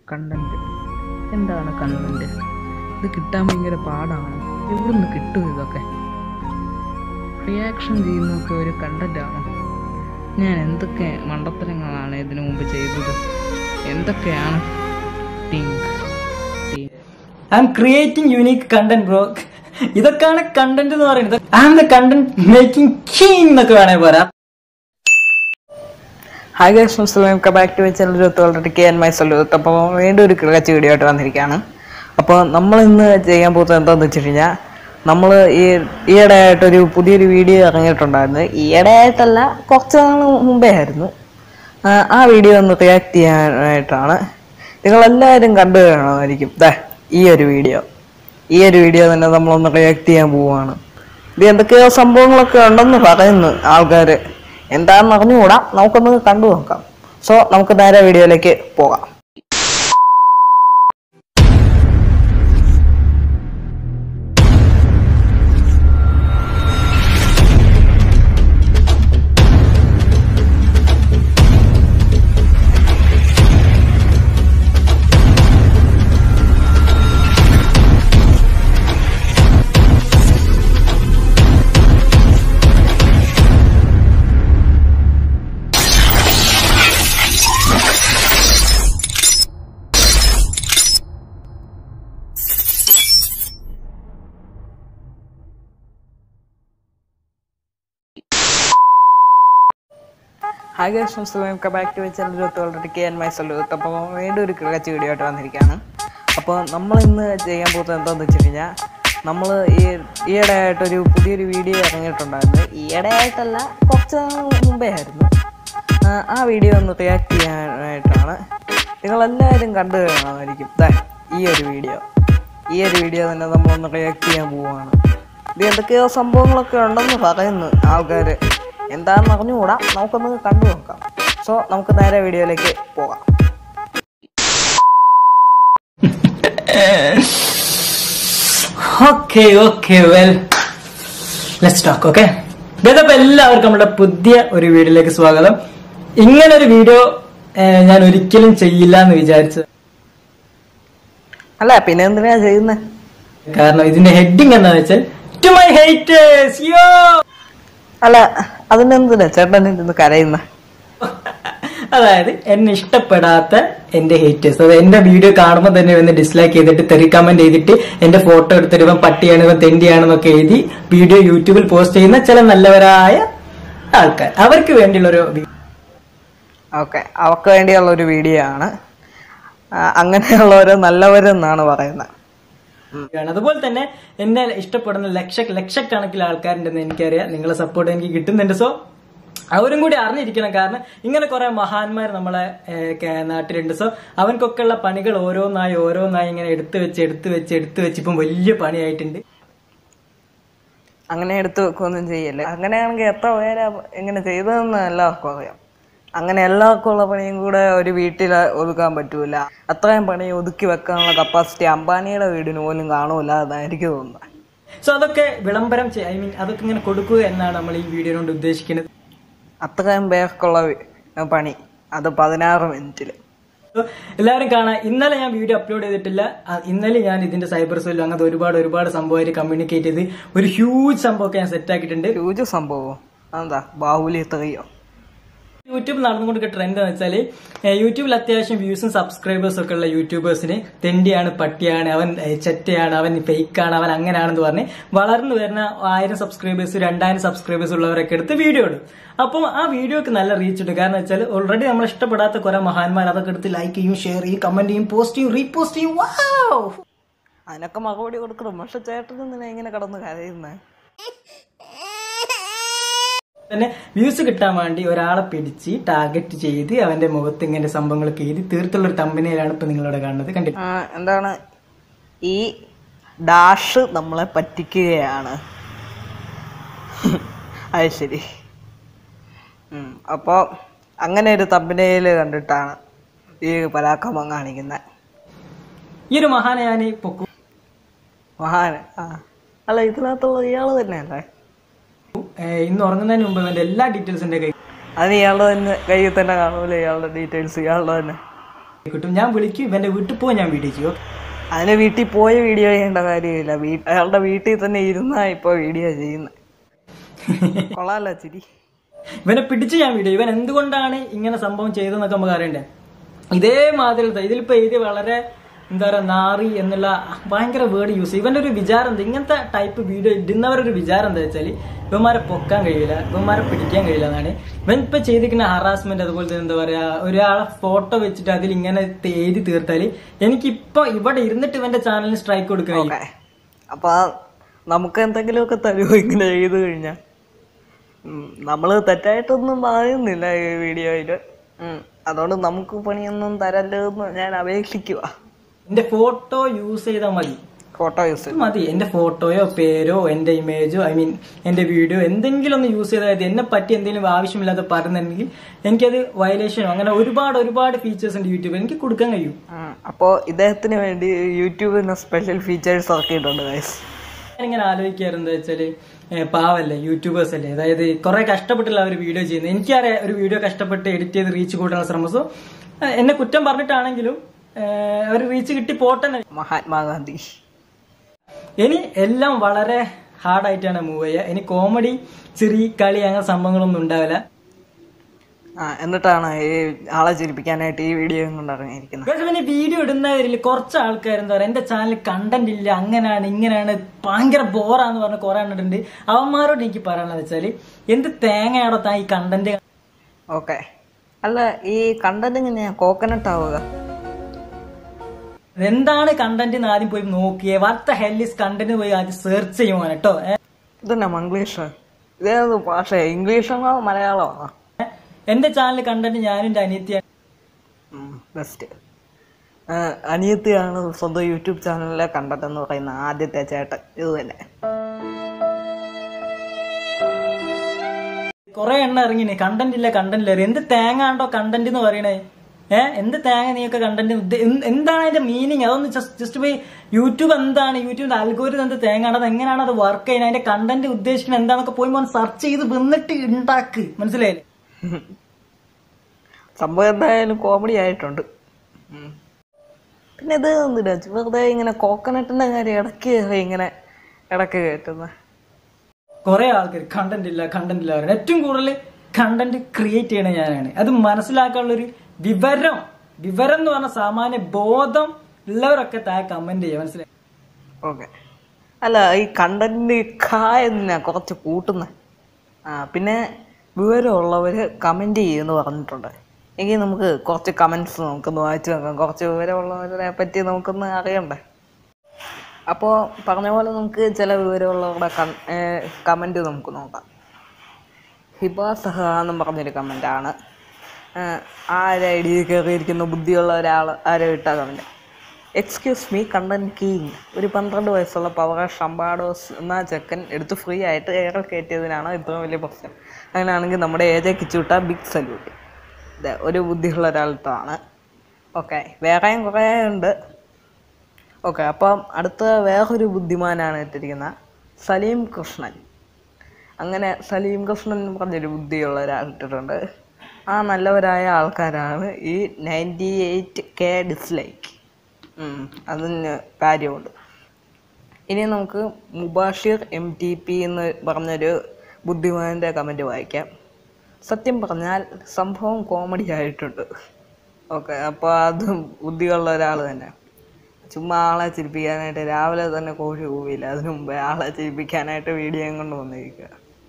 Content എന്താണ് content ഇത് കിട്ടാൻ ഭയങ്കര പാടാണ് എവിടുന്ന് കിട്ടും ഇതൊക്കെ റിയാക്ഷൻ ചെയ്യുന്നതൊക്കെ ഒരു കണ്ടന്റാണ് ഞാൻ എന്തൊക്കെ മണ്ടത്തരങ്ങളാണ് ഇതിനു മുമ്പ് ചെയ്തത് എന്തൊക്കെയാണ് think I'm creating unique content bro ഇതൊക്കെയാണ് കണ്ടന്റ് എന്ന് പറയുന്നത് I am the content making king എന്നൊക്കെ വേണേ പറയാം hi guys welcome back to channel ഇരുപത്തി ഓൾറെഡി കെ എൻ മൈ സൊല്യൂത്ത് അപ്പോൾ വീണ്ടും ഒരു കിളച്ച് വീഡിയോ ആയിട്ട് വന്നിരിക്കുകയാണ് അപ്പോൾ നമ്മൾ ഇന്ന് ചെയ്യാൻ പോകുന്നത് എന്താണെന്ന് വെച്ച് കഴിഞ്ഞാൽ നമ്മൾ ഈ ഈയിടെ ആയിട്ടൊരു പുതിയൊരു വീഡിയോ ഇറങ്ങിയിട്ടുണ്ടായിരുന്നു ഈയിടെ ആയിട്ടല്ല കുറച്ച് നാൾ മുമ്പേ ആയിരുന്നു ആ, ആ വീഡിയോ ഒന്ന് റിയാക്ട് ചെയ്യാനായിട്ടാണ് നിങ്ങളെല്ലാവരും കണ്ടു കാണുമായിരിക്കും ദേ ഈ ഒരു വീഡിയോ ഈ ഒരു വീഡിയോ തന്നെ നമ്മളൊന്ന് റിയാക്ട് ചെയ്യാൻ പോവുകയാണ് ഇത് എന്തൊക്കെയോ സംഭവങ്ങളൊക്കെ ഉണ്ടെന്ന് പറയുന്നു ആൾക്കാർ എന്താണെന്ന് അറിഞ്ഞുകൂടാ നമുക്കൊന്ന് കണ്ടു നോക്കാം സോ നമുക്ക് നേരെ വീഡിയോയിലേക്ക് പോകാം hi guys welcome back to channel ഇരുപത്തി ഓൾറെഡി കെ എൻ മൈ സൊല്യൂത്ത് അപ്പോൾ വീണ്ടും ഒരു കിളച്ച് വീഡിയോ ആയിട്ട് വന്നിരിക്കുകയാണ് അപ്പോൾ നമ്മൾ ഇന്ന് ചെയ്യാൻ പോകുന്നത് എന്താണെന്ന് വെച്ച് കഴിഞ്ഞാൽ നമ്മൾ ഈ ഈയിടെ ആയിട്ടൊരു പുതിയൊരു വീഡിയോ ഇറങ്ങിയിട്ടുണ്ടായിരുന്നു ഈയിടെ ആയിട്ടല്ല കുറച്ച് നാൾ മുമ്പേ ആയിരുന്നു ആ, ആ വീഡിയോ ഒന്ന് റിയാക്ട് ചെയ്യാനായിട്ടാണ് നിങ്ങളെല്ലാവരും കണ്ടു കാണുമായിരിക്കും ദേ ഈ ഒരു വീഡിയോ ഈ ഒരു വീഡിയോ തന്നെ നമ്മളൊന്ന് റിയാക്ട് ചെയ്യാൻ പോവുകയാണ് ഇത് എന്തൊക്കെയോ സംഭവങ്ങളൊക്കെ ഉണ്ടെന്ന് പറയുന്നു ആൾക്കാർ എന്താണെന്ന് അറിഞ്ഞുകൂടാ നമുക്കൊന്ന് കണ്ടു നോക്കാം സോ നമുക്ക് നേരെ വീഡിയോയിലേക്ക് പോകാം okay okay well let's talk okay ഇതപ്പോ എല്ലാവർക്കും നമ്മുടെ പുതിയ ഒരു വീഡിയോയിലേക്ക് സ്വാഗതം ഇങ്ങനെ ഒരു വീഡിയോ ഞാൻ ഒരിക്കലും ചെയ്യില്ല എന്ന് വിചാരിച്ചു അല്ല പിന്നെ എന്തിനാ ചെയ്യുന്നത് കാരണം ഇതിന്റെ ഹെഡിങ് എന്താന്ന് വെച്ചാൽ ടു മൈ ഹേറ്റേഴ്സ് യോ അല്ല അതിനെന്തിനാ ചേട്ടൻ ഇരുന്ന് കരയുന്ന അതായത് എന്നെ ഇഷ്ടപ്പെടാത്ത എന്റെ ഹേറ്റേഴ്സ് അത് എന്റെ വീഡിയോ കാണുമ്പോൾ തന്നെ വന്ന് ഡിസ്ലൈക്ക് ചെയ്തിട്ട് തെറി കമന്റ് ചെയ്തിട്ട് എന്റെ ഫോട്ടോ എടുത്തിട്ട് ഇവൻ പട്ടിയാണ് ഇവൻ തെണ്ടിയാണെന്നൊക്കെ എഴുതി വീഡിയോ യൂട്യൂബിൽ പോസ്റ്റ് ചെയ്യുന്ന ചില നല്ലവരായ ആൾക്കാർ അവർക്ക് വേണ്ടിയുള്ള ഒരു വീ- ഓക്കെ അവർക്ക് വേണ്ടിയുള്ള ഒരു വീഡിയോ ആണ് ആ, അങ്ങനെയുള്ളവര് നല്ലവരെന്നാണ് പറയുന്നത് ആണ്. അതുപോലെ തന്നെ എന്നെ ഇഷ്ടപ്പെടുന്ന ലക്ഷ ലക്ഷക്കണക്കിന് ആൾക്കാരുണ്ടെന്ന് എനിക്കറിയാം നിങ്ങളെ സപ്പോർട്ട് എനിക്ക് കിട്ടുന്നുണ്ട് സോ അവരും കൂടി അറിഞ്ഞിരിക്കണം കാരണം ഇങ്ങനെ കുറെ മഹാന്മാർ നമ്മളെ ഏഹ്, കേ- നാട്ടിലുണ്ട് സോ അവർക്കൊക്കെ ഉള്ള പണികൾ ഓരോന്നായി ഓരോന്നായി ഇങ്ങനെ എടുത്തു വെച്ച് എടുത്തു വെച്ച് എടുത്തു വെച്ച് ഇപ്പം വലിയ പണിയായിട്ടുണ്ട് അങ്ങനെ എടുത്തു വെക്കുകയൊന്നും ചെയ്യല്ലേ അങ്ങനെയാണെങ്കിൽ എത്ര പേരാ ഇങ്ങനെ ചെയ്തതെന്ന് എല്ലാവർക്കും അറിയാം അങ്ങനെ എല്ലാവർക്കും ഉള്ള പണിയും കൂടെ ഒരു വീട്ടിൽ ഒതുക്കാൻ പറ്റൂല അത്രയും പണി ഒതുക്കി വെക്കാനുള്ള കപ്പാസിറ്റി അംബാനിയുടെ വീടിന് പോലും കാണൂല അതായിരിക്കും തോന്നുന്നത് സോ അതൊക്കെ വിളംബരം ഐ മീൻ അതൊക്കെ ഇങ്ങനെ കൊടുക്കുക എന്നാണ് നമ്മൾ ഈ വീഡിയോ കൊണ്ട് ഉദ്ദേശിക്കുന്നത് അത്രയും പേർക്കുള്ള വി- പണി അത് പതിനാറ് മിനിറ്റിൽ So, എല്ലാവരും കാണാം ഇന്നലെ ഞാൻ വീഡിയോ അപ്ലോഡ് ചെയ്തിട്ടില്ല ആ, ഇന്നലെ ഞാൻ ഇതിന്റെ സൈബർ സെല്ലും അങ്ങനത്തെ ഒരുപാട് ഒരുപാട് സംഭവമായിട്ട് കമ്മ്യൂണിക്കേറ്റ് ചെയ്ത് ഒരു ഹ്യൂജ് സംഭവമൊക്കെ ഞാൻ സെറ്റ് ആക്കിയിട്ടുണ്ട് രുചി സംഭവം എന്താ ബാഹുലി തെറിയോ യൂട്യൂബ് നടന്നുകൊണ്ടൊക്കെ ട്രെൻഡ് എന്ന് വെച്ചാൽ യൂട്യൂബിൽ അത്യാവശ്യം വ്യൂസും സബ്സ്ക്രൈബേഴ്സും ഒക്കെ ഉള്ള യൂട്യൂബേഴ്സിന് തെണ്ടിയാണ് പട്ടിയാണ് അവൻ ഏ, ചെറ്റയാണ് അവൻ ഫേക്കാണ് അവൻ അങ്ങനെയാണെന്ന് പറഞ്ഞ് വളർന്നു വരുന്ന ആയിരം സബ്സ്ക്രൈബേഴ്സ് രണ്ടായിരം സബ്സ്ക്രൈബേഴ്സ് ഉള്ളവരൊക്കെ എടുത്ത് വീഡിയോ ഇടും അപ്പം ആ വീഡിയോക്ക് നല്ല റീച്ച് ഉണ്ട് കാരണം വെച്ചാൽ ഓൾറെഡി നമ്മൾ ഇഷ്ടപ്പെടാത്ത കുറെ മഹാന്മാർ അതൊക്കെ എടുത്ത് ലൈക്ക് ചെയ്യും ഷെയർ ചെയ്യും കമന്റ് ചെയ്യും പോസ്റ്റ് ചെയ്യും റീപോസ്റ്റ് ചെയ്യും വാവ് അതിനൊക്കെ മറുപടി കൊടുക്കണം പക്ഷെ ചേട്ടൻ എന്തിനാ ഇങ്ങനെ കിടന്ന് കരയുന്നത് തന്നെ വ്യൂസ് കിട്ടാൻ വേണ്ടി ഒരാളെ പിടിച്ച് ടാർഗറ്റ് ചെയ്ത് അവന്റെ മുഖത്ത് ഇങ്ങനെ സംഭവങ്ങളൊക്കെ എഴുതി തീർത്തുള്ള ഒരു തമ്പനയിലാണ് ഇപ്പൊ നിങ്ങളിവിടെ കാണുന്നത് കണ്ടിട്ട് ആ, എന്താണ് ഈ ഡാഷ് നമ്മളെ പറ്റിക്കുകയാണ് അത് ശരി ഉം, അപ്പോൾ അങ്ങനെ ഒരു തമ്പനയിൽ കണ്ടിട്ടാണ് ഈ പരാക്രമം കാണിക്കുന്നത് ഈ ഒരു മഹാനെ ഞാൻ പൊക്കും മഹാൻ ആ അല്ല ഇതിനകത്തുള്ള ഇയാൾ തന്നെയല്ലേ ഏഹ് ഇന്ന് ഉറങ്ങുന്നതിന് മുമ്പ് ഇവന്റെ എല്ലാ ഡീറ്റെയിൽസ് എന്റെ കൈ അത് ഇയാളുടെ തന്നെ കയ്യിൽ തന്നെ കാണൂല ഇയാളുടെ ഡീറ്റെയിൽസ് ഇയാളുടെ തന്നെ കിട്ടും ഞാൻ വിളിക്കും ഇവന്റെ വീട്ടിൽ പോയി ഞാൻ വീഡിയോ ചെയ്യും അതിന് വീട്ടിൽ പോയ വീഡിയോ ചെയ്യേണ്ട കാര്യമില്ല വീ അയാളുടെ വീട്ടിൽ തന്നെ ഇരുന്നാ ഇപ്പോൾ വീഡിയോ ചെയ്യുന്നത് കൊള്ളാലോ ചിരി ഇവനെ പിടിച്ച് ഞാൻ വീഡിയോ ഇവൻ എന്തുകൊണ്ടാണ് ഇങ്ങനെ സംഭവം ചെയ്തതെന്നൊക്കെ നമുക്ക് അറിയണ്ടേ ഇതേമാതിരി ഇതിലിപ്പോ ഇത് വളരെ എന്താ പറയാ നാറി എന്നുള്ള ഭയങ്കര വേർഡ് യൂസ് ചെയ്യും ഇവന്റെ ഒരു വിചാരം എന്താ ഇങ്ങനത്തെ ടൈപ്പ് വീഡിയോ ഇടുന്നവരൊരു വിചാരം എന്താ വെച്ചാല് ഇവന്മാരെ പൊക്കാൻ കഴിയില്ല ഇവന്മാരെ പിടിക്കാൻ കഴിയില്ല എന്നാണ് ഇവൻ ഇപ്പൊ ചെയ്തിരിക്കുന്ന ഹറാസ്മെന്റ് അതുപോലെ തന്നെ എന്താ പറയാ ഒരാളെ ഫോട്ടോ വെച്ചിട്ട് അതിൽ ഇങ്ങനെ എഴുതി തീർത്താല് എനിക്കിപ്പോ ഇവിടെ ഇരുന്നിട്ട് ഇവന്റെ ചാനലിന് സ്ട്രൈക്ക് കൊടുക്കാൻ ഓക്കെ അപ്പൊ നമുക്ക് എന്തെങ്കിലുമൊക്കെ തരുമോ ഇങ്ങനെ ചെയ്തു കഴിഞ്ഞാൽ നമ്മൾ തെറ്റായിട്ടൊന്നും പറയുന്നില്ല ഈ വീഡിയോയിൽ അതുകൊണ്ട് നമുക്ക് പണിയൊന്നും തരല്ലോ എന്ന് ഞാൻ അപേക്ഷിക്കുക എന്റെ ഫോട്ടോ യൂസ് ചെയ്താൽ മതി ഫോട്ടോ യൂസ് മതി എന്റെ ഫോട്ടോയോ പേരോ എന്റെ ഇമേജോ ഐ മീൻ എന്റെ വീഡിയോ എന്തെങ്കിലും ഒന്ന് യൂസ് ചെയ്താൽ മതി എന്നെ പറ്റി എന്തെങ്കിലും ആവശ്യമില്ലാതെ പറയുന്നുണ്ടെങ്കിൽ എനിക്കത് വയലേഷനോ അങ്ങനെ ഒരുപാട് ഒരുപാട് ഫീച്ചേഴ്സ് ഉണ്ട് യൂട്യൂബിൽ എനിക്ക് കൊടുക്കാൻ കഴിയും അപ്പോൾ ഇദ്ദേഹത്തിന് വേണ്ടി യൂട്യൂബിന് സ്പെഷ്യൽ ഫീച്ചേഴ്സ് ഇറക്കിയിട്ടുണ്ട് ഗൈസ് ഞാനിങ്ങനെ ആലോചിക്കാറ് വെച്ചാല് ഏഹ് പാവല്ലേ യൂട്യൂബേഴ്സ് അല്ലേ അതായത് കുറെ കഷ്ടപ്പെട്ടുള്ള അവർ വീഡിയോ ചെയ്യുന്നത് എനിക്കറിയാം ഒരു വീഡിയോ കഷ്ടപ്പെട്ട് എഡിറ്റ് ചെയ്ത് റീച്ച് കൂട്ടാനുള്ള ശ്രമം സോ എന്നെ കുറ്റം പറഞ്ഞിട്ടാണെങ്കിലും അവർ റീച്ച് കിട്ടി പോട്ടെ മഹാത്മാഗാന്ധി ഇനി എല്ലാം വളരെ ഹാർഡായിട്ടാണ് മൂവ് ചെയ്യുക ഇനി കോമഡി ചിരി കളി അങ്ങനെ സംഭവങ്ങളൊന്നും ഉണ്ടാവില്ല ആ എന്നിട്ടാണ് ഈ ആളെ ചിരിപ്പിക്കാനായിട്ട് ഈ വീഡിയോ കൊണ്ട് ഇറങ്ങിയിരിക്കുന്നത് പക്ഷെ പിന്നെ വീഡിയോ ഇടുന്നവരിൽ കുറച്ച് ആൾക്കാർ എന്താ പറയുക എന്റെ ചാനലിൽ കണ്ടന്റ് ഇല്ല അങ്ങനെയാണ് ഇങ്ങനെയാണ് ഭയങ്കര ബോറാന്ന് പറഞ്ഞ കുറെ എണ്ണിട്ടുണ്ട് അവന്മാരോട് എനിക്ക് പറയാനുള്ളത് വെച്ചാല് എന്ത് തേങ്ങയാണോ താൻ ഈ കണ്ടന്റ് ഓക്കെ അല്ല ഈ കണ്ടന്റ് എങ്ങനെയാ കോക്കനട്ട് ആവുക എന്താണ് കണ്ടന്റ് എന്ന് ആദ്യം പോയി നോക്കിയേ വാട്ട് ഹെല്ലിസ് കണ്ടന്റ് പോയി ആദ്യം സെർച്ച് ചെയ്യുവാണ് കേട്ടോ ഇതന്നെ മംഗ്ലീഷ് ഇതേത് ഭാഷ ഇംഗ്ലീഷാണോ മലയാളമാണോ എന്റെ ചാനൽ കണ്ടന്റ് ഞാനും എന്റെ അനിയത്തിയാണ് ബെസ്റ്റ് അനിയത്തിയാണ് സ്വന്തം യൂട്യൂബ് ചാനലിലെ കണ്ടന്റ് എന്ന് പറയുന്ന ആദ്യത്തെ ചേട്ടൻ ഇത് തന്നെ കുറെ എണ്ണ ഇറങ്ങിനെ കണ്ടന്റ് ഇല്ല കണ്ടന്റ് ഇല്ല എന്ത് തേങ്ങ ആണ്ടോ കണ്ടന്റ് എന്ന് പറയണേ ഏഹ് എന്ത് തേങ്ങ നീയൊക്കെ കണ്ടന്റ് എന്താണ് അതിന്റെ മീനിങ് അതൊന്ന് ജസ്റ്റ് പോയി യൂട്യൂബ് എന്താണ് യൂട്യൂബിന്റെ അൽഗോരിതം എന്ത് തേങ്ങ ആണ് അത് എങ്ങനെയാണ് അത് വർക്ക് ചെയ്യുന്നത് അതിന്റെ കണ്ടന്റ് ഉദ്ദേശിക്കുന്നത് എന്താണെന്നൊക്കെ പോയി സെർച്ച് ചെയ്ത് വന്നിട്ട് ഉണ്ടാക്ക് മനസ്സിലായില്ലേ സംഭവം എന്തായാലും കോമഡി ആയിട്ടുണ്ട് ഉം. പിന്നെ ഇത് എന്തിനാ വെറുതെ ഇങ്ങനെ കോക്കനട്ടിന്റെ കാര്യം ഇടയ്ക്ക് ഇങ്ങനെ ഇടയ്ക്ക് കയറ്റുന്നത് കുറെ ആൾക്കാർ കണ്ടന്റ് ഇല്ല കണ്ടന്റ് ഇല്ല പറയുന്നത് ഏറ്റവും കൂടുതൽ കണ്ടന്റ് ക്രിയേറ്റ് ചെയ്യണ ഞാനാണ് അത് മനസ്സിലാക്കാനുള്ള ഒരു വിവരം വിവരം എന്ന് പറഞ്ഞ സാമാന്യ ബോധം ഉള്ളവരൊക്കെ താഴെ കമന്റ് ചെയ്യുക മനസ്സിലായി ഓക്കെ അല്ല ഈ കണ്ടന്റ് ഖ എന്നാ കുറച്ച് കൂട്ടുന്നത് ആ പിന്നെ വിവരമുള്ളവര് കമന്റ് ചെയ്യുമെന്ന് പറഞ്ഞിട്ടുണ്ട് എങ്കിൽ നമുക്ക് കുറച്ച് കമന്റ്സ് നമുക്കൊന്ന് വായിച്ചു നോക്കാം കുറച്ച് വിവരമുള്ളവരെ പറ്റി നമുക്കൊന്ന് അറിയണ്ടേ അപ്പോൾ പറഞ്ഞ പോലെ നമുക്ക് ചില വിവരമുള്ളവരുടെ കമന്റ് നമുക്ക് നോക്കാം ഹിബ സഹ എന്നും പറഞ്ഞൊരു കമൻ്റാണ് ആ ഒരു ഐ ഡിയിൽ കയറിയിരിക്കുന്ന ബുദ്ധിയുള്ള ഒരാൾ ആരോ ഇട്ട comment excuse me content king ഒരു പന്ത്രണ്ട് വയസ്സുള്ള പവർ ഷംബാഡോസ് എന്ന ചെക്കൻ എടുത്ത് ഫ്രീ ആയിട്ട് എയർ കയറ്റിയതിനാണ് ഇത്രയും വലിയ പ്രശ്നം അങ്ങനെയാണെങ്കിൽ നമ്മുടെ ഏജെ കിച്ചുവിട്ട ബിഗ് സല്യൂട്ട് ഇത് ഒരു ബുദ്ധിയുള്ള ഒരാളത്താണ് ഓക്കെ വേറെയും കുറേ ഉണ്ട് ഓക്കെ അപ്പം അടുത്ത വേറൊരു ബുദ്ധിമാനാണ് ഇട്ടിരിക്കുന്നത് സലീം കൃഷ്ണൻ അങ്ങനെ സലീം കൃഷ്ണൻ എന്ന് പറഞ്ഞൊരു ബുദ്ധിയുള്ള ഒരാൾ ഇട്ടിട്ടുണ്ട് ആ നല്ലവരായ ആൾക്കാരാണ് ഈ നയൻറ്റി എയ്റ്റ് കെ ഡിസ്ലൈക്ക് അതിന് കാര്യമുണ്ട് ഇനി നമുക്ക് മുബാഷിർ എം ടി പി എന്ന് പറഞ്ഞൊരു ബുദ്ധിമാൻ്റെ കമൻറ്റ് വായിക്കാം സത്യം പറഞ്ഞാൽ സംഭവം കോമഡി ആയിട്ടുണ്ട് ഓക്കെ അപ്പോൾ അതും ബുദ്ധിയുള്ള ഒരാൾ തന്നെ ചുമ്മാ ആളെ ചിരിപ്പിക്കാനായിട്ട് രാവിലെ തന്നെ കോഴി പോവില്ല അതിനു മുമ്പേ ആളെ ചിരിപ്പിക്കാനായിട്ട് വീഡിയോയും കൊണ്ട് വന്നിരിക്കുക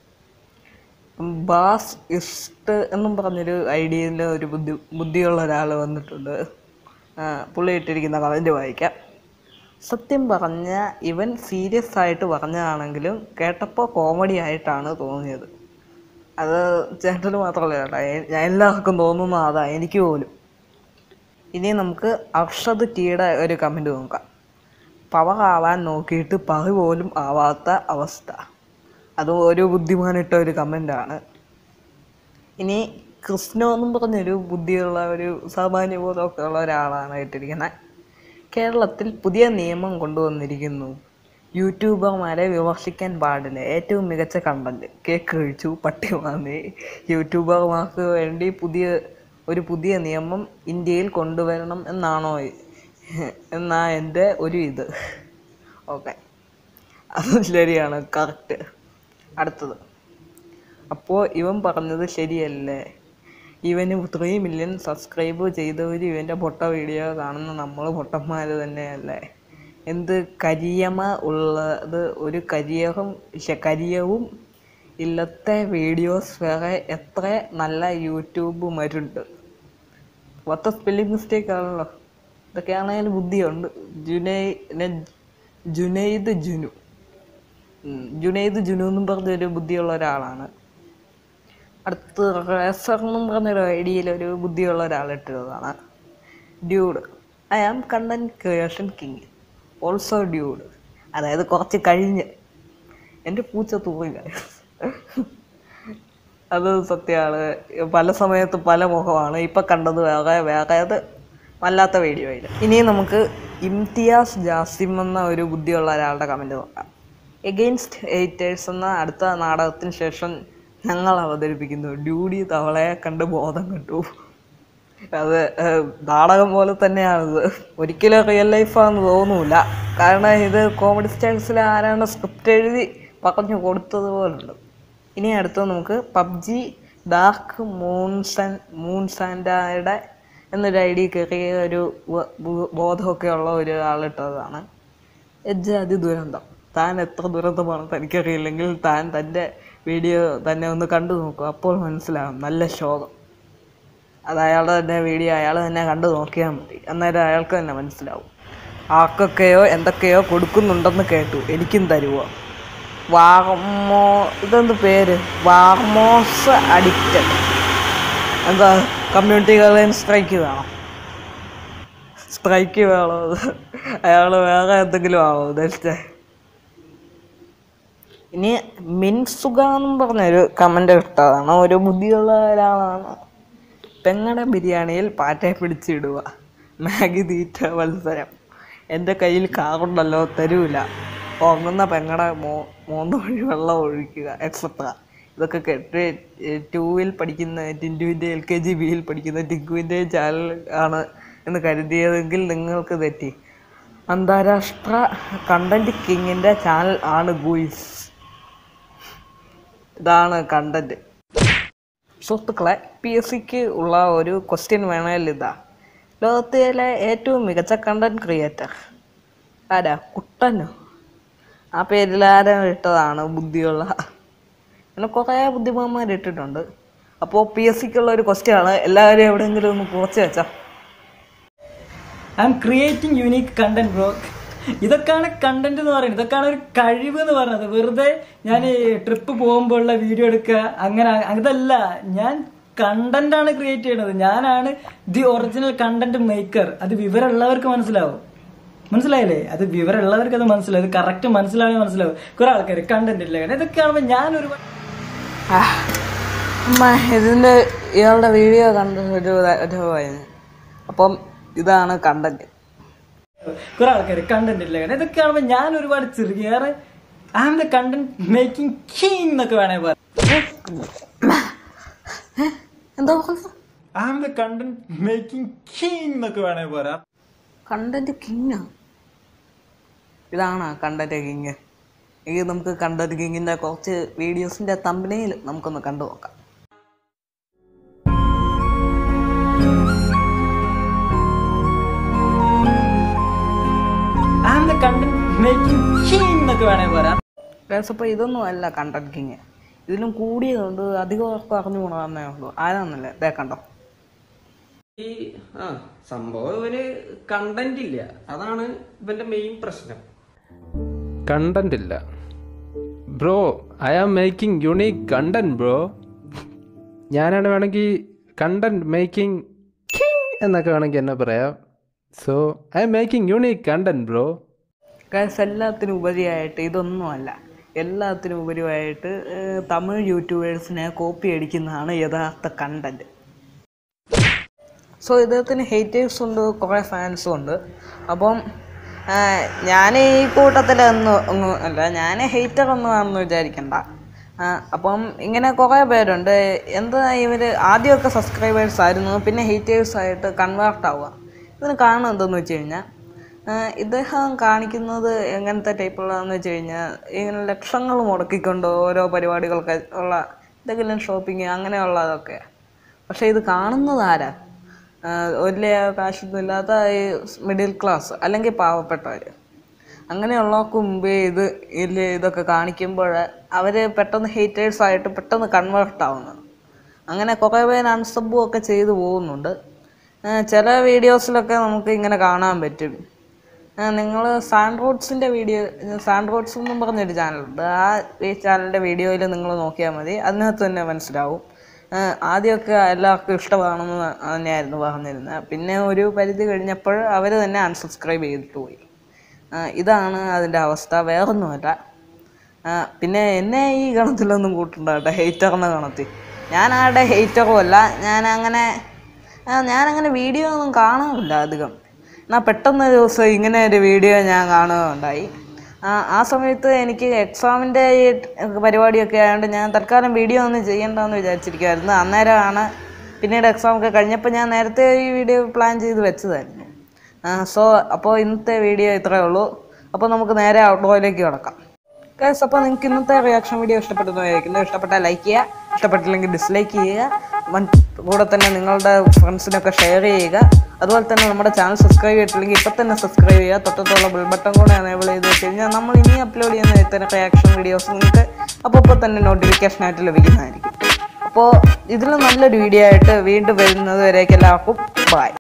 ബാസ് ഇസ്റ്റ് എന്നും പറഞ്ഞൊരു ഐഡിയയിൽ ഒരു ബുദ്ധി ബുദ്ധിയുള്ള ഒരാൾ വന്നിട്ടുണ്ട് ആ, പുള്ളി ഇട്ടിരിക്കുന്ന കമൻറ്റ് വായിക്കാം സത്യം പറഞ്ഞ ഇവൻ സീരിയസ് ആയിട്ട് പറഞ്ഞതാണെങ്കിലും കേട്ടപ്പോൾ കോമഡി ആയിട്ടാണ് തോന്നിയത് അത് ചേട്ടന് മാത്രമല്ല ചേട്ടാ എ- ഞാൻ എല്ലാവർക്കും തോന്നുന്ന അതാ എനിക്ക് പോലും ഇനി നമുക്ക് അർഷദ് ടീയുടെ ഒരു കമൻറ്റ് നോക്കാം പവർ ആവാൻ നോക്കിയിട്ട് പവർ പോലും ആവാത്ത അവസ്ഥ അത് ഒരു ബുദ്ധിമാനിട്ട ഒരു കമൻ്റാണ് ഇനി കൃഷ്ണ എന്നും പറഞ്ഞൊരു ബുദ്ധിയുള്ള ഒരു സാമാന്യ ബോധമൊക്കെ ഉള്ള ഒരാളാണ് ഇട്ടിരിക്കുന്നത് കേരളത്തിൽ പുതിയ നിയമം കൊണ്ടുവന്നിരിക്കുന്നു യൂട്യൂബർമാരെ വിമർശിക്കാൻ പാടില്ല ഏറ്റവും മികച്ച കണ്ടന്റ് കേക്ക് കഴിച്ചു പട്ടി വാങ്ങി യൂട്യൂബർമാർക്ക് വേണ്ടി പുതിയ ഒരു പുതിയ നിയമം ഇന്ത്യയിൽ കൊണ്ടുവരണം എന്നാണോ എന്നാ എൻ്റെ ഒരു ഇത് ഓക്കെ അത് ശരിയാണ് കറക്റ്റ് അടുത്തത് അപ്പോൾ ഇവൻ പറഞ്ഞത് ശരിയല്ലേ ഇവന് ത്രീ മില്യൺ സബ്സ്ക്രൈബ് ചെയ്തവർ ഇവൻ്റെ പൊട്ട വീഡിയോ കാണുന്ന നമ്മൾ പൊട്ടന്മാർ തന്നെയല്ലേ എന്ത് കരിയമ ഉള്ളത് ഒരു കരിയറും ശ്ശെ, കരിയവും ഇല്ലത്തെ വീഡിയോസ് വേറെ എത്ര നല്ല യൂട്യൂബുമാരുണ്ട് ഒത്ത സ്പെല്ലിംഗ് മിസ്റ്റേക്ക് ആണല്ലോ ഇതൊക്കെയാണെങ്കിൽ ബുദ്ധിയുണ്ട് ജുനൈ നെ- ജുനൈദ് ജുനു ഉം, ജുനൈദ് ജുനു എന്നും പറഞ്ഞൊരു ബുദ്ധിയുള്ള ഒരാളാണ് അടുത്ത് റേസർ എന്നും പറഞ്ഞൊരു ഐഡിയയിൽ ഒരു ബുദ്ധിയുള്ള ഒരാൾ ഇട്ടിരുന്നതാണ് dude I am content creation king also dude അതായത് കുറച്ച് കഴിഞ്ഞ് എൻ്റെ പൂച്ച തൂറില്ല അത് സത്യമാണ് പല സമയത്ത് പല മുഖമാണ് ഇപ്പം കണ്ടത് വേറെ വേറെ അത് വല്ലാത്ത വീഡിയോ ആയില്ല ഇനി നമുക്ക് ഇംതിയാസ് ജാസിം എന്ന ഒരു ബുദ്ധിയുള്ള ഒരാളുടെ കമൻറ്റ് നോക്കാം എഗെയിൻസ്റ്റ് എയ്റ്റേഴ്സ് എന്ന അടുത്ത നാടകത്തിന് ശേഷം ഞങ്ങൾ അവതരിപ്പിക്കുന്നു ഡ്യൂഡി തവളയെ കണ്ട് ബോധം കിട്ടു അത് ഏഹ്, നാടകം പോലെ തന്നെയാണിത് ഒരിക്കലും റിയൽ ലൈഫാണെന്ന് തോന്നൂല കാരണം ഇത് കോമഡി സ്റ്റാൻസിൽ ആരാണ് സ്ക്രിപ്റ്റ് എഴുതി പറഞ്ഞു കൊടുത്തത് പോലുണ്ട് ഇനി അടുത്തത് നമുക്ക് പബ്ജി ഡാർക്ക് മൂൺസൻ മൂൺസാൻഡയുടെ എന്നൊരു ഐ ഡി കയറിയ ഒരു ബോ- ബോ- ബോധമൊക്കെ ഉള്ള ഒരു ആളിട്ടതാണ് എജ്ജ് അതി ദുരന്തം താൻ എത്ര ദുരന്തമാണെന്ന് തനിക്കറിയില്ലെങ്കിൽ താൻ തൻ്റെ വീഡിയോ തന്നെ ഒന്ന് കണ്ടു നോക്കും അപ്പോൾ മനസ്സിലാകും നല്ല ശോകം അത് അയാളുടെ തന്നെ വീഡിയോ അയാൾ തന്നെ കണ്ടു നോക്കിയാൽ മതി അന്നേരം അയാൾക്ക് തന്നെ മനസ്സിലാവും ആർക്കൊക്കെയോ എന്തൊക്കെയോ കൊടുക്കുന്നുണ്ടെന്ന് കേട്ടു എനിക്കും തരുമോ വാർമോ ഇതെന്ത് പേര് വാർമോസ് അഡിക്റ്റഡ് എന്താ കമ്മ്യൂണിറ്റി ഗൈഡ്ലൈൻ സ്ട്രൈക്ക് വേണം സ്ട്രൈക്ക് വേണോ അയാൾ വേറെ എന്തെങ്കിലും ആണോ ഉദ്ദേശിച്ചേ ഇനി മിൻസുക എന്നും പറഞ്ഞൊരു കമൻ്റ് ഇട്ടതാണ് ഒരു ബുദ്ധിയുള്ള ഒരാളാണ് പെങ്ങടെ ബിരിയാണിയിൽ പാറ്റയെ പിടിച്ചിടുക മാഗി തീറ്റ മത്സരം എൻ്റെ കയ്യിൽ കാറുണ്ടല്ലോ തരൂല ഉറങ്ങുന്ന പെങ്ങടെ മോ മൂന്ന് വഴി വെള്ളം ഒഴിക്കുക എക്സെട്ര ഇതൊക്കെ കേട്ട് ടൂവിൽ പഠിക്കുന്ന ടിൻറ്റുവിൻ്റെ എൽ കെ ജി ബിയിൽ പഠിക്കുന്ന ടിങ്കുവിൻ്റെ ചാനൽ ആണ് എന്ന് കരുതിയതെങ്കിൽ നിങ്ങൾക്ക് തെറ്റി അന്താരാഷ്ട്ര കണ്ടന്റ് കിങ്ങിൻ്റെ ചാനൽ ആണ് ഗൂയിസ് ഇതാണ് കണ്ടന്റ് സുഹൃത്തുക്കളെ പി എസ് സിക്ക് ഉള്ള ഒരു ക്വസ്റ്റ്യൻ വേണേൽ ഇതാ ലോകത്തിലെ ഏറ്റവും മികച്ച കണ്ടന്റ് ക്രിയേറ്റർ ആരാ കുട്ടനോ ആ പേരിൽ ആരാ ഇട്ടതാണ് ബുദ്ധിയുള്ള അങ്ങനെ കുറേ ബുദ്ധിമാന്മാർ ഇട്ടിട്ടുണ്ട് അപ്പോൾ പി എസ് സിക്കുള്ള ഒരു ക്വസ്റ്റ്യൻ ആണ് എല്ലാവരും എവിടെയെങ്കിലും ഒന്ന് കുറച്ച് വെച്ചാൽ I'm creating unique content bro ഇതൊക്കെയാണ് കണ്ടന്റ് എന്ന് പറയുന്നത് ഇതൊക്കെയാണ് ഒരു കഴിവ് എന്ന് പറയുന്നത് വെറുതെ ഞാൻ ട്രിപ്പ് പോകുമ്പോഴുള്ള വീഡിയോ എടുക്കുക അങ്ങനെ അതല്ല ഞാൻ കണ്ടന്റ് ആണ് ക്രിയേറ്റ് ചെയ്യുന്നത് ഞാനാണ് ദി ഒറിജിനൽ കണ്ടന്റ് മേക്കർ അത് വിവരമുള്ളവർക്ക് മനസ്സിലാവും മനസ്സിലായില്ലേ അത് വിവരമുള്ളവർക്ക് അത് മനസ്സിലാവും ഇത് കറക്റ്റ് മനസ്സിലാവേ മനസ്സിലാവും കുറെ ആൾക്കാർ കണ്ടന്റ് ഇല്ല ഇതൊക്കെ കാണുമ്പോൾ ഞാൻ ഒരുപാട് അമ്മ ഇതിൻ്റെ ഇയാളുടെ വീഡിയോ കണ്ട ഒരു അനുഭവമായിരുന്നു അപ്പം ഇതാണ് കണ്ടന്റ് കുറെ ആൾക്കാർ കണ്ടന്റ് ഇല്ല ഇതൊക്കെ കാണുമ്പോൾ ഞാൻ ഒരുപാട് ചെറുകിയാറ് I am the content making king എന്നൊക്കെ വേണേ പറയാം എന്താ പറഞ്ഞത് I am the content making king എന്നൊക്കെ വേണേ പറയാം കണ്ടന്റ് കിങ് ഇതാണ് കണ്ടന്റ് കിങ് ഇത് നമുക്ക് കണ്ടന്റ് കിങ്ങിന്റെ കുറച്ച് വീഡിയോസിന്റെ തമ്പനയിൽ നമുക്കൊന്ന് കണ്ടു നോക്കാം I am the content making king എന്നൊക്കെ വേണേ പറയാം അപ്പോൾ ഇതൊന്നും അല്ല കണ്ടന്റ് കിങ് ഇതിലും കൂടിയതുകൊണ്ട് അധികം ആർക്കും അറിഞ്ഞുകൂടാന്നേ ഉള്ളൂ ആരാന്നല്ലേ ദേ കണ്ടോ ഈ ആ സംഭവം ഇവന് കണ്ടന്റ് ഇല്ല അതാണ് ഇവന്റെ മെയിൻ പ്രശ്നം കണ്ടന്റ് ഇല്ല bro I am making unique content bro ഞാനാണ് വേണമെങ്കിൽ കണ്ടന്റ് മേക്കിംഗ് എന്നൊക്കെ വേണമെങ്കിൽ എന്നെ പറയാം so I am making unique content bro guys എല്ലാത്തിനും ഉപരിയായിട്ട് ഇതൊന്നുമല്ല എല്ലാത്തിനും ഉപരിയായിട്ട് ഏർ, തമിഴ് യൂട്യൂബേഴ്സിനെ കോപ്പി അടിക്കുന്നതാണ് യഥാർത്ഥ കണ്ടന്റ് സോ ഇദ്ദേഹത്തിന് ഹേറ്റേഴ്സ് ഉണ്ട് കുറേ ഫാൻസും ഉണ്ട് അപ്പം ഞാൻ ഈ കൂട്ടത്തിൽ ഒന്നും ഒന്നും അല്ല ഞാൻ ഹേറ്റർ ഒന്നും ആണെന്ന് വിചാരിക്കണ്ട ആ, അപ്പം ഇങ്ങനെ കുറേ പേരുണ്ട് എന്താ ഇവർ ആദ്യമൊക്കെ സബ്സ്ക്രൈബേഴ്സ് ആയിരുന്നു പിന്നെ ഹേറ്റേഴ്സ് ആയിട്ട് കൺവേർട്ട് ആവുക ഇതിന് കാരണം എന്തെന്ന് വെച്ച് കഴിഞ്ഞാൽ ആ, ഇദ്ദേഹം കാണിക്കുന്നത് എങ്ങനത്തെ ടൈപ്പുള്ളതെന്ന് വെച്ച് കഴിഞ്ഞാൽ ഇങ്ങനെ ലക്ഷങ്ങൾ മുടക്കിക്കൊണ്ട് ഓരോ പരിപാടികൾക്ക് ഉള്ള എന്തെങ്കിലും ഷോപ്പിംഗ് അങ്ങനെയുള്ളതൊക്കെ പക്ഷേ ഇത് കാണുന്നത് ആരാ ആ, വലിയ കാശൊന്നും ഇല്ലാത്ത ഈ മിഡിൽ ക്ലാസ് അല്ലെങ്കിൽ പാവപ്പെട്ടവർ അങ്ങനെയുള്ളവർക്ക് മുമ്പേ ഇത് ഇതിൽ ഇതൊക്കെ കാണിക്കുമ്പോൾ അവർ പെട്ടെന്ന് ഹേറ്റേഴ്സ് ആയിട്ട് പെട്ടെന്ന് കൺവേർട്ട് ആവുന്നത് അങ്ങനെ കുറേ പേര് അൺസബും ഒക്കെ ചെയ്തു പോകുന്നുണ്ട് ആ, ചില വീഡിയോസിലൊക്കെ നമുക്ക് ഇങ്ങനെ കാണാൻ പറ്റും നിങ്ങൾ സാൻഡ്രോഡ്സിൻ്റെ വീഡിയോ സാൻഡ്രോഡ്സ് എന്നും പറഞ്ഞൊരു ചാനലുണ്ട് ആ ഈ ചാനലിൻ്റെ വീഡിയോയിൽ നിങ്ങൾ നോക്കിയാൽ മതി അതിനകത്ത് തന്നെ മനസ്സിലാവും ആ, ആദ്യമൊക്കെ എല്ലാവർക്കും ഇഷ്ടമാണെന്ന് തന്നെയായിരുന്നു പറഞ്ഞിരുന്നത് പിന്നെ ഒരു പരിധി കഴിഞ്ഞപ്പോൾ അവർ തന്നെ അൺസബ്സ്ക്രൈബ് ചെയ്തിട്ട് പോയി ആ, ഇതാണ് അതിൻ്റെ അവസ്ഥ വേറൊന്നുമല്ല ആ, പിന്നെ എന്നെ ഈ ഗണത്തിലൊന്നും കൂട്ടണ്ട കേട്ടോ ഹെയ്റ്റർ എന്ന ഗണത്തിൽ ഞാൻ ആരുടെ ഹെയ്റ്ററും അല്ല ഞാൻ അങ്ങനെ ആ, ഞാനങ്ങനെ വീഡിയോ ഒന്നും കാണാറില്ല അധികം എന്നാൽ പെട്ടെന്ന് ഒരു ദിവസം ഇങ്ങനെ ഒരു വീഡിയോ ഞാൻ കാണുകയുണ്ടായി ആ ആ സമയത്ത് എനിക്ക് എക്സാമിൻ്റെ ഈ പരിപാടിയൊക്കെ ആയതുകൊണ്ട് ഞാൻ തൽക്കാലം വീഡിയോ ഒന്നും ചെയ്യണ്ടെന്ന് വിചാരിച്ചിരിക്കുമായിരുന്നു അന്നേരമാണ് പിന്നീട് എക്സാം ഒക്കെ കഴിഞ്ഞപ്പോൾ ഞാൻ നേരത്തെ ഈ വീഡിയോ പ്ലാൻ ചെയ്ത് വെച്ചതായിരുന്നു സോ അപ്പോൾ ഇന്നത്തെ വീഡിയോ ഇത്രയേ ഉള്ളൂ അപ്പോൾ നമുക്ക് നേരെ ഔട്ട്ഡോയിലേക്ക് കിടക്കാം ഗൈസ് അപ്പോൾ നിങ്ങൾക്ക് ഇന്നത്തെ റിയാക്ഷൻ വീഡിയോ ഇഷ്ടപ്പെട്ടെന്ന് വിചാരിക്കുന്നു ഇഷ്ടപ്പെട്ടാൽ ലൈക്ക് ചെയ്യുക ഇഷ്ടപ്പെട്ടില്ലെങ്കിൽ ഡിസ്ലൈക്ക് ചെയ്യുക മൻ- കൂടെ തന്നെ നിങ്ങളുടെ ഫ്രണ്ട്സിനൊക്കെ ഷെയർ ചെയ്യുക അതുപോലെ തന്നെ നമ്മുടെ ചാനൽ സബ്സ്ക്രൈബ് ചെയ്തിട്ടില്ലെങ്കിൽ ഇപ്പം തന്നെ സബ്സ്ക്രൈബ് ചെയ്യുക തൊട്ടത്തുള്ള ബെൽ ബട്ടൺ കൂടെ എനേബിൾ ചെയ്ത് വെച്ച് കഴിഞ്ഞാൽ നമ്മൾ ഇനി അപ്ലോഡ് ചെയ്യുന്ന ഇത്തരം റിയാക്ഷൻ വീഡിയോസ് നിങ്ങൾക്ക് അപ്പോൾ അപ്പോൾ തന്നെ നോട്ടിഫിക്കേഷൻ ആയിട്ട് ലഭിക്കുന്നതായിരിക്കും അപ്പോൾ ഇതിൽ നല്ലൊരു വീഡിയോ ആയിട്ട് വീണ്ടും വരുന്നത് വരേക്ക് എല്ലാവർക്കും ബൈ